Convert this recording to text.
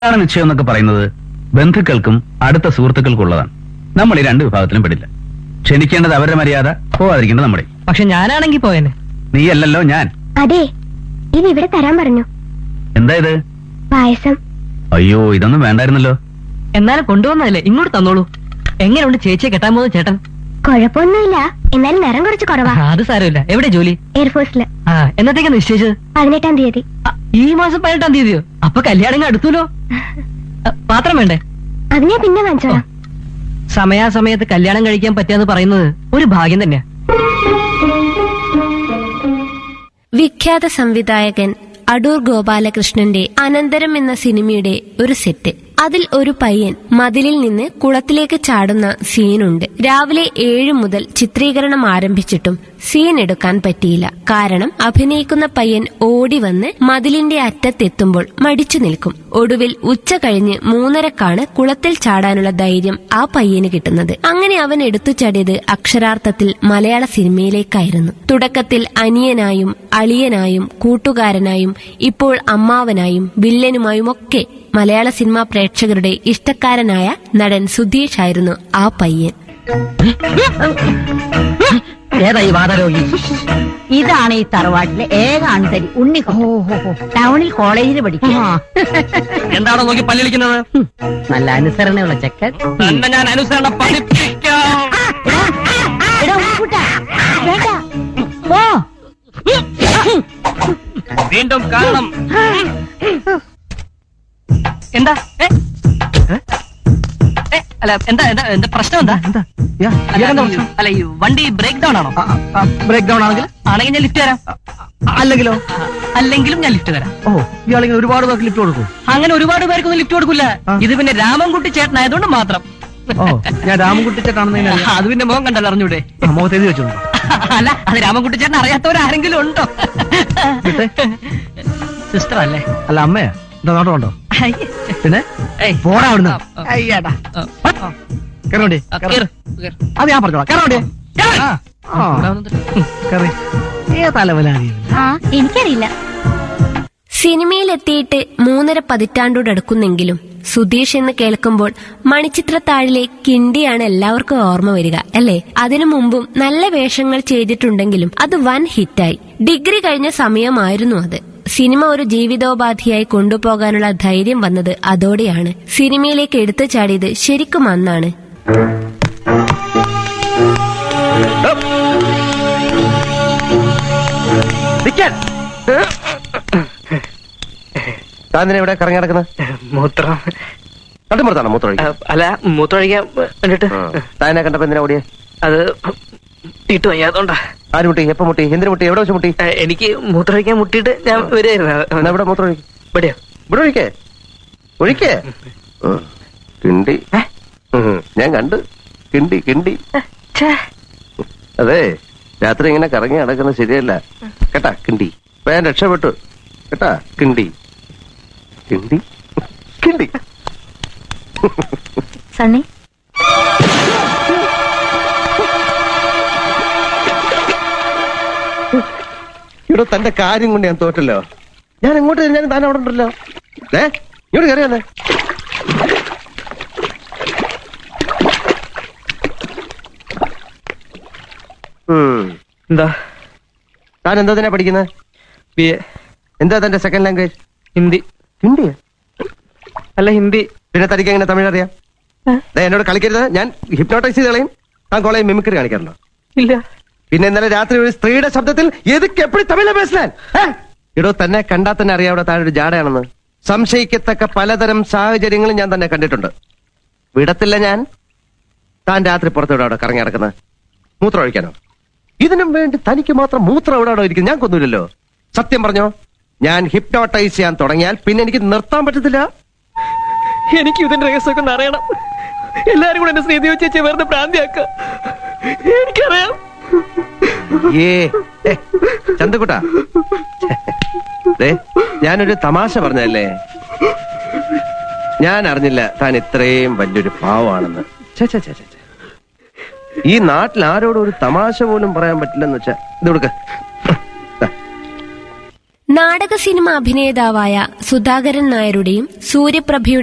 കല്യാണ നിശ്ചയം എന്നൊക്കെ പറയുന്നത് ബന്ധുക്കൾക്കും അടുത്ത സുഹൃത്തുക്കൾക്കും ഉള്ളതാണ് നമ്മൾ ഈ രണ്ട് വിഭാഗത്തിലും പെടില്ല ക്ഷണിക്കേണ്ടത് അവരുടെ മര്യാദ പോവാതിരിക്കേണ്ടത് നമ്മുടെ പക്ഷെ ഞാനാണെങ്കി പോയനെ നീയല്ലല്ലോ ഞാൻ അതെ ഇത് ഇവിടെ തരാൻ പറഞ്ഞു എന്താ ഇത് പായസം അയ്യോ ഇതൊന്നും വേണ്ടായിരുന്നല്ലോ എന്നാലും കൊണ്ടുവന്നതല്ലേ ഇങ്ങോട്ട് തന്നോളൂ എങ്ങനെയുണ്ട് ചേച്ചിയെ കെട്ടാൻ പോകുന്ന ചേട്ടൻ കുഴപ്പമൊന്നുമില്ല എന്നാലും നിറം കുറച്ച് കുറവാ ആ, അത് സാരമില്ല എവിടെ ജോലി എയർഫോഴ്സില് ആ എന്നത്തേക്കാ നിശ്ചയിച്ചത് പതിനെട്ടാം തീയതി ആ, ഈ മാസം പതിനെട്ടാം തീയതിയോ അപ്പൊ കല്യാണം ഇങ്ങ് അടുത്തല്ലോ ആ, പാത്രം വേണ്ടേ അത് ഞാൻ പിന്നെ വാങ്ങിച്ചോളാം സമയാസമയത്ത് കല്യാണം കഴിക്കാൻ പറ്റുക പറയുന്നത് ഒരു ഭാഗ്യം തന്നെയാ വിഖ്യാത സംവിധായകൻ അടൂർ ഗോപാലകൃഷ്ണന്റെ അനന്തരം എന്ന സിനിമയുടെ ഒരു സെറ്റ് അതിൽ ഒരു പയ്യൻ മതിലിൽ നിന്ന് കുളത്തിലേക്ക് ചാടുന്ന സീനുണ്ട് രാവിലെ ഏഴു മുതൽ ചിത്രീകരണം ആരംഭിച്ചിട്ടും സീൻ എടുക്കാൻ പറ്റിയില്ല കാരണം അഭിനയിക്കുന്ന പയ്യൻ ഓടി വന്ന് മതിലിന്റെ അറ്റത്തെത്തുമ്പോൾ മടിച്ചു നിൽക്കും ഒടുവിൽ ഉച്ച കഴിഞ്ഞ് മൂന്നരക്കാണ് കുളത്തിൽ ചാടാനുള്ള ധൈര്യം ആ പയ്യന് കിട്ടുന്നത് അങ്ങനെ അവൻ എടുത്തു ചാടിയത് അക്ഷരാർത്ഥത്തിൽ മലയാള സിനിമയിലേക്കായിരുന്നു തുടക്കത്തിൽ അനിയനായും അളിയനായും കൂട്ടുകാരനായും ഇപ്പോൾ അമ്മാവനായും വില്ലനുമായും ഒക്കെ മലയാള സിനിമാ പ്രേക്ഷകരുടെ ഇഷ്ടക്കാരനായ നടൻ സുധീഷ് ആയിരുന്നു ആ പയ്യൻ ഏതാ ഈ വാദരോഗി ഇതാണ് ഈ തറവാട്ടിലെ ഏക ആൺതരി ഉണ്ണി ടൗണിൽ കോളേജിൽ പഠിക്കും എന്താണോ നോക്കി പല്ലിളിക്കുന്നത് നല്ല അനുസരണയുള്ള ചെക്കൻ തന്നെ ഞാൻ അനുസരണം പഠിപ്പിക്കാം എടാ, ഉണ്ണിക്കുട്ടാ, വേണ്ട. പോ. വീണ്ടും കാണണം എന്താ ഏ? ഏ, അല്ല എന്താ എന്താ എന്താ പ്രശ്നം എന്താ അല്ല, അല്ല ഈ വണ്ടി ബ്രേക്ക് ഡൗൺ ആണോ ബ്രേക്ക് ഡൗൺ ആണെങ്കിൽ ആണെങ്കിൽ ഞാൻ ലിഫ്റ്റ് തരാം അല്ലെങ്കിലോ ആ, അല്ലെങ്കിലും ഞാൻ ലിഫ്റ്റ് തരാം ഓ ഇയാളെങ്കിൽ ഒരുപാട് പേർക്ക് ലിഫ്റ്റ് കൊടുക്കും അങ്ങനെ ഒരുപാട് പേർക്കൊന്നും ലിഫ്റ്റ് കൊടുക്കില്ല ആ. ഇത് പിന്നെ രാമൻകുട്ടി ചേട്ടനായതുകൊണ്ട് മാത്രം ഓ ഞാൻ രാമൻകുട്ടിച്ചേട്ടാണെന്ന് ആ, അത് പിന്നെ മുഖം കണ്ടല്ലോ അറിഞ്ഞൂടെ മുഖത്ത് എഴുതി വെച്ചു അല്ല അത് രാമൻകുട്ടി ചേട്ടൻ അറിയാത്തവരാരെങ്കിലും ഉണ്ടോ സിസ്റ്റർ അല്ലേ അല്ല അമ്മയാ എന്താ നോട്ടമുണ്ടോ അയ്യേ. പിന്നെ ഏയ്. പോടാ അവിടുന്ന് ആ, ആ. അയ്യേടാ ആ, ആ. കയറോണ്ടി ആ, കേറ്, കേറ്. അത് ഞാൻ പറഞ്ഞോളാം കയറോണ്ടി കേറ്. ആ ഇവിടെ വന്നിട്ട്. കയറി ഏ തലവലാതി ആ എനിക്കറിയില്ല സിനിമയിലെത്തിയിട്ട് മൂന്നര പതിറ്റാണ്ടോടടുക്കുന്നെങ്കിലും സുധീഷ് എന്ന് കേൾക്കുമ്പോൾ മണിച്ചിത്രത്താഴിലെ കിണ്ടിയാണ് എല്ലാവർക്കും ഓർമ്മ വരിക അല്ലേ അതിനു മുമ്പും നല്ല വേഷങ്ങൾ ചെയ്തിട്ടുണ്ടെങ്കിലും അത് വൻ ഹിറ്റായി ഡിഗ്രി കഴിഞ്ഞ സമയമായിരുന്നു അത് സിനിമ ഒരു ജീവിതോപാധിയായി കൊണ്ടുപോകാനുള്ള ധൈര്യം വന്നത് അതോടെയാണ് സിനിമയിലേക്ക് എടുത്തു ചാടിയത് ശരിക്കും അന്നാണ് താൻ ഇവിടെ കറങ്ങി നടക്കുന്നത് മൂത്രം കണ്ടുമുറത്താണോ മൂത്രം ഒഴിക്കാൻ? അല്ല മൂത്രം ഒഴിക്കാൻ വേണ്ടിട്ട് ആ. താനെ കണ്ടപ്പോ എന്തിനാ ഓടിയേ അത് തീട്ട് വയ്യാത്തോണ്ടാ ആര് മുട്ടി എപ്പോ മുട്ടി എന്തിനു മുട്ടി എവിടെ വെച്ച് മുട്ടി എനിക്ക് മൂത്രം ഒഴിക്കാൻ മുട്ടിയിട്ട് ഞാൻ എന്നാ വരുമായിരുന്നു ഇവിടെ മൂത്രം ഒഴിക്കും ഇവിടെയോ ഇവിടെ ഒഴിക്കേ ഒഴിക്കേ ഉം. കിണ്ടി ഉം. ഞാൻ കണ്ട് കിണ്ടി കിണ്ടി അതെ രാത്രി ഇങ്ങനെ കറങ്ങി നടക്കുന്നത് ശരിയല്ല കേട്ടാ കിണ്ടി ഇപ്പൊ ഞാൻ രക്ഷപ്പെട്ടു കേട്ടാ കിണ്ടി കിണ്ടി കിണ്ടി സണ്ണി ഇവിടെ തന്റെ കാര്യം കൊണ്ട് ഞാൻ തോറ്റല്ലോ ഞാൻ എങ്ങോട്ട് ഞാൻ താൻ അവിടെ ഉണ്ടല്ലോ ഏ ഇങ്ങോട്ട് കയറിയാലേ എന്താ താൻ എന്താ തന്നെ പഠിക്കുന്നത് ബി എ എന്താ തന്റെ സെക്കൻഡ് ലാംഗ്വേജ് ഹിന്ദി ഹിന്ദിയാ അല്ല ഹിന്ദി പിന്നെ തനിക്ക് എങ്ങനെ തമിഴ് അറിയാം ദേ, എന്നോട് കളിക്കരുത് ഞാൻ ഹിപ്നോട്ടൈസ് ചെയ്ത് കളയും താൻ കോളേജ് മിമിക്രി കാണിക്കാറുണ്ടോ ഇല്ല പിന്നെ ഇന്നലെ രാത്രി ഒരു സ്ത്രീയുടെ ശബ്ദത്തിൽ എതുക്ക് എപ്പോഴും തമിഴ് പേസലാൻ ഇടോ തന്നെ കണ്ടാൽ തന്നെ അറിയാം അവിടെ താഴെ ഒരു ജാടയാണെന്ന് സംശയിക്കത്തക്ക പലതരം സാഹചര്യങ്ങളും ഞാൻ തന്നെ കണ്ടിട്ടുണ്ട് വിടത്തില്ല ഞാൻ താൻ രാത്രി പുറത്തെവിടെ അവിടെ കറങ്ങി നടക്കുന്നത് മൂത്രം ഒഴിക്കാനോ ഇതിനും വേണ്ടി തനിക്ക് മാത്രം മൂത്രം എവിടെ അവിടെ ഇരിക്കും ഞാൻ കൊന്നുമില്ലല്ലോ സത്യം പറഞ്ഞോ ഞാൻ ഹിപ്നോട്ടൈസ് ചെയ്യാൻ തുടങ്ങിയാൽ പിന്നെ എനിക്ക് നിർത്താൻ പറ്റത്തില്ല എനിക്ക് ഇതിന്റെ രഹസ്യമൊക്കെ ഒന്ന് അറിയണം എല്ലാരും കൂടെ എന്നെ ശ്രീദേവി ചേച്ചി വെറുതെ ഭ്രാന്തിയാക്ക എനിക്കറിയാം ഏ ഏ, ചന്തക്കുട്ടാ ദേ, ഞാനൊരു തമാശ പറഞ്ഞല്ലേ ഞാൻ അറിഞ്ഞില്ല താൻ ഇത്രയും വലിയൊരു പാവാണെന്ന് ഛെ, ഛെ, ഛെ, ഛെ, ഛെ. ഈ നാട്ടിൽ ആരോടും ഒരു തമാശ പോലും പറയാൻ പറ്റില്ലെന്ന് വെച്ചാ ഇത് കൊടുക്ക നാടക സിനിമ അഭിനേതാവായ സുധാകരൻ നായരുടെയും സൂര്യപ്രഭയുടെ